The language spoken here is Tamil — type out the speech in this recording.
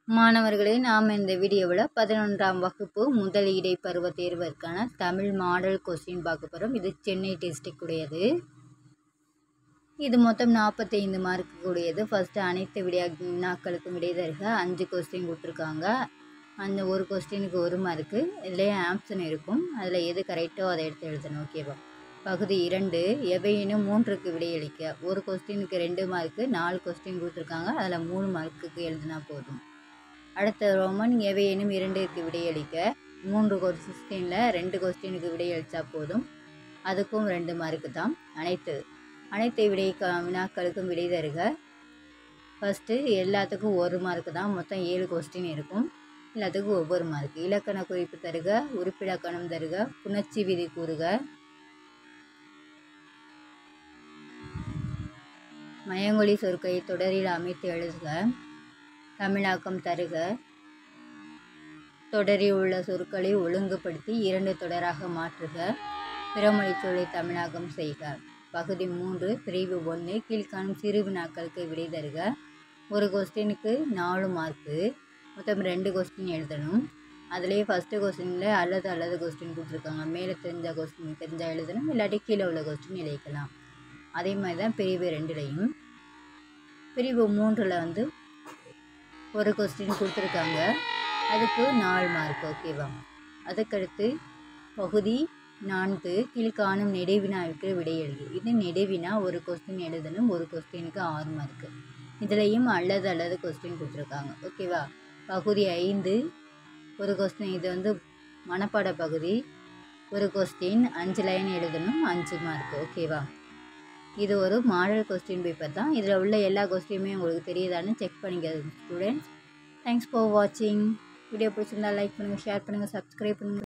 மாணவர்களே நாம் இந்த வீடியோவில் பதினொன்றாம் வகுப்பு முதல் இடைப்பருவ தேர்விற்கான தமிழ் மாடல் கொஸ்டின் பார்க்க போகிறோம் இது சென்னை டிஸ்ட்ரிக்ட் உடையது இது மொத்தம் நாற்பத்தைந்து மார்க்கு உடையது ஃபஸ்ட்டு அனைத்து விடையா வினாக்களுக்கும் விடை தருக அஞ்சு கொஸ்டின் கொடுத்துருக்காங்க அந்த ஒரு கொஸ்டினுக்கு ஒரு மார்க்கு இதுலேயே ஆப்ஷன் இருக்கும் அதில் எது கரெக்டோ அதை எடுத்து எழுதணும் ஓகேவா பகுதி இரண்டு எவையினும் மூன்றுக்கு விடையளிக்க ஒரு கொஸ்டினுக்கு ரெண்டு மார்க்கு நாலு கொஸ்டின் கொடுத்துருக்காங்க அதில் மூணு மார்க்குக்கு எழுதினா போதும் அடுத்த ரோமன் எவையேனும் இரண்டிற்கு விடையளிக்க மூன்று கொஸ்டினில் ரெண்டு கொஸ்டினுக்கு விடையளித்தா போதும் அதுக்கும் ரெண்டு மார்க்கு தான் அனைத்து அனைத்து விடை க வினாக்களுக்கும் விடை தருக ஃபஸ்ட்டு எல்லாத்துக்கும் ஒரு மார்க்கு தான் மொத்தம் ஏழு கொஸ்டின் இருக்கும் எல்லாத்துக்கும் ஒவ்வொரு மார்க் இலக்கண குறிப்பு தருக உறுப்பிலக்கணம் தருக புணர்ச்சி விதி கூறுக மயங்கொழி சொற்கை தொடரில் அமைத்து எழுதுக தமிழாக்கம் தருக தொடரில் உள்ள சொற்களை ஒழுங்குபடுத்தி இரண்டு தொடராக மாற்றுக பிறமொழி சொல்லை தமிழாக்கம் செய்க பகுதி மூன்று பிரிவு ஒன்று கீழ்காணும் சிறு வினாக்களுக்கு விடை தருக ஒரு கொஸ்டினுக்கு நாலு மார்க்கு மொத்தம் ரெண்டு கொஸ்டின் எழுதணும் அதுலேயே ஃபஸ்ட்டு கொஸ்டினில் அல்லது அல்லது கொஸ்டின் கொடுத்துருக்காங்க மேலே தெரிஞ்ச கொஸ்டின் தெரிஞ்சால் எழுதணும் இல்லாட்டி கீழே உள்ள கொஸ்டின் எழுதிக்கலாம் அதே மாதிரி தான் பிரிவு ரெண்டுலேயும் பிரிவு மூன்றில் வந்து ஒரு கொஸ்டின் கொடுத்துருக்காங்க அதுக்கு நாலு மார்க் ஓகேவா அதுக்கடுத்து பகுதி நான்கு கீழ்காணும் நெடுவினாவுக்கு விடை எழுது இது நெடுவினா ஒரு கொஸ்டின் எழுதணும் ஒரு கொஸ்டினுக்கு ஆறு மார்க்கு இதுலேயும் அல்லது அல்லது கொஸ்டின் கொடுத்துருக்காங்க ஓகேவா பகுதி ஐந்து ஒரு கொஸ்டின் இது வந்து மனப்பாட பகுதி ஒரு கொஸ்டின் அஞ்சு லைன் எழுதணும் அஞ்சு மார்க் ஓகேவா இது ஒரு மாடல் கொஸ்டின் பேப்பர் தான் இதில் உள்ள எல்லா கொஸ்டினுமே உங்களுக்கு தெரியுதான்னு செக் பண்ணிக்க ஸ்டூடெண்ட்ஸ் தேங்க்ஸ் ஃபார் வாட்சிங் வீடியோ பிடிச்சிருந்தா லைக் பண்ணுங்கள் ஷேர் பண்ணுங்கள் சப்ஸ்கிரைப் பண்ணுங்கள்